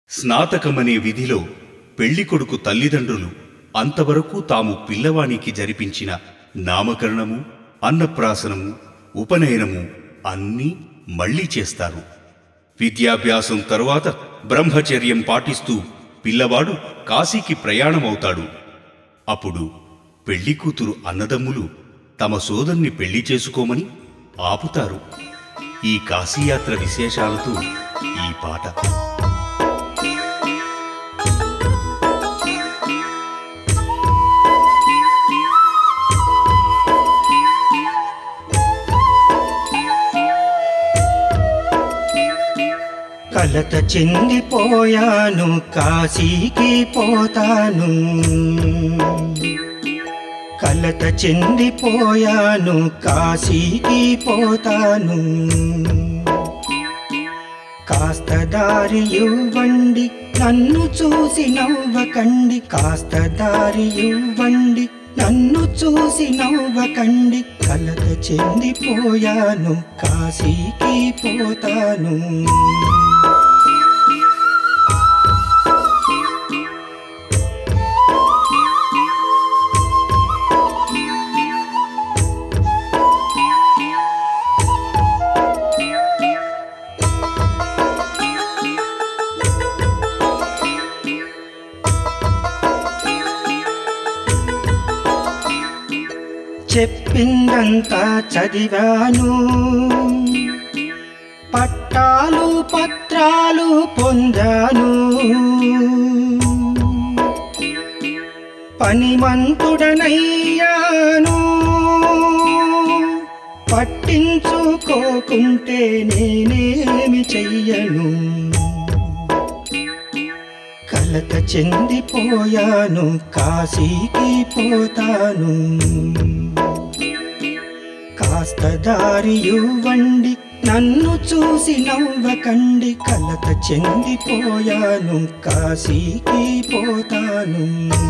స్నాతకమనే విధిలో పెళ్లికొడుకు తల్లిదండ్రులు అంతవరకు తాము పిల్లవానికి జరిపించిన నామకరణము అన్నప్రాసనము ఉపనయనము అన్నీ మళ్ళీ చేస్తారు విద్యాభ్యాసం తరువాత బ్రహ్మచర్యం పాటిస్తూ పిల్లవాడు కాశీకి ప్రయాణమవుతాడు అప్పుడు పెళ్లి కూతురు అన్నదమ్ములు తమ సోదర్ని పెళ్లి చేసుకోమని ఆపుతారు ఈ కాశీయాత్ర విశేషాలతో ఈ పాట కలత చెందిపోయాను కాశీకి పోతాను కలత చెందిపోయాను కాశీకి పోతాను కాస్త దారి ఇవ్వండి నన్ను చూసి నవ్వకండి కాస్త దారి ఇవ్వండి నన్ను చూసి నవ్వకండి కలత చెందిపోయాను కాశీకి పోతాను చెప్పిందంతా చదివాను పట్టాలు పత్రాలు పొందాను పనిమంతుడనయ్యాను పట్టించుకోకుంటే నేనేమి చెయ్యను కలత చెందిపోయాను కాశీకి పోతాను కాస్త దారి ఇవ్వండి నన్ను చూసి నవ్వకండి కలత చెందిపోయాను కాశీకి పోతాను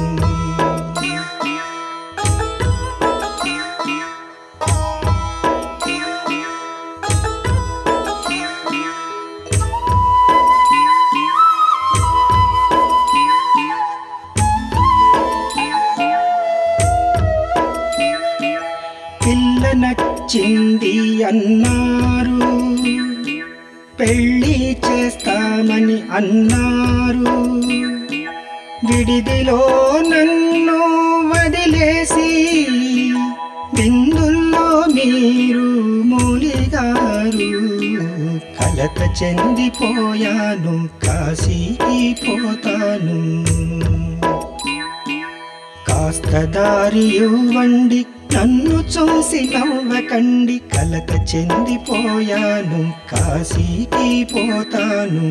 పిల్ల నచ్చింది అన్నారు పెళ్ళి చేస్తామని అన్నారు విడిదిలో నన్ను వదిలేసి బిందుల్లో మీరు మూలిగారు కలత చెందిపోయాను కాశీకి పోతాను కాస్త దారి ఇవ్వండి నన్ను చూసి నవ్వకండి కలత చెందిపోయాను కాశీకి పోతాను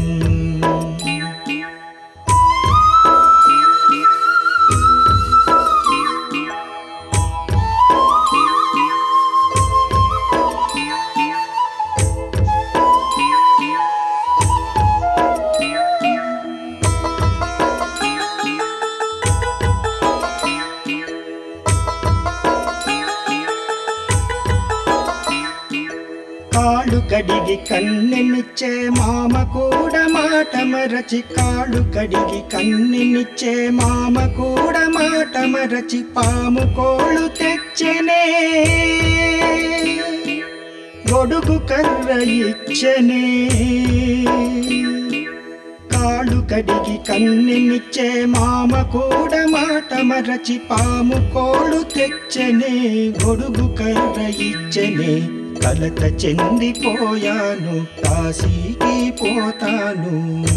కాళ్ళు కడిగి కన్నెనిచ్చే మామ కూడా మాట మరచి కాళ్ళు కడిగి కన్నెనిచ్చే మామ కూడా మాట మరచి పాము కోళ్ళు తెచ్చనే గొడుగు కర్ర ఇచ్చనే కాళ్ళు కడిగి కన్నెనిచ్చే మామ కూడా మాట మరచి పాము కోళ్ళు తెచ్చనే గొడుగు కర్ర ఇచ్చనే కలత చెందిపోయాను కాశీకి పోతాను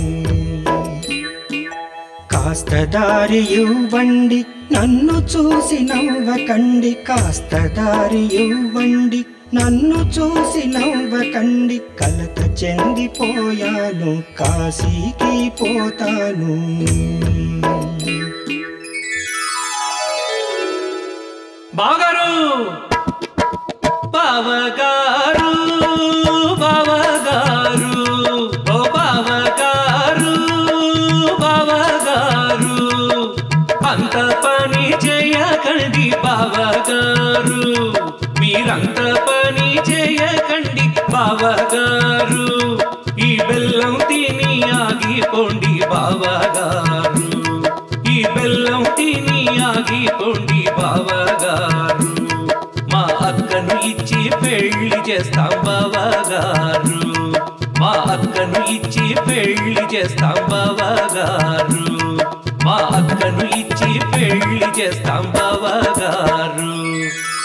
కాస్త దారి ఇవ్వండి నన్ను చూసి నవ్వకండి కాస్త దారి ఇవ్వండి నన్ను చూసి నవ్వకండి కలత చెందిపోయాను కాశీకి పోతాను బావగారు బావగారు బావగారు ఓ బావగారు బావగారు అంత పని చేయకండి బావగారు మీరంత పని చేయకండి బావగారు ఈ బెల్లం తిని ఆగిపోండి చేస్తాం బావగారు మా అక్కను ఇచ్చి పెళ్లి చేస్తాం బావగారు మా అక్కను ఇచ్చి పెళ్లి చేస్తాం బావగారు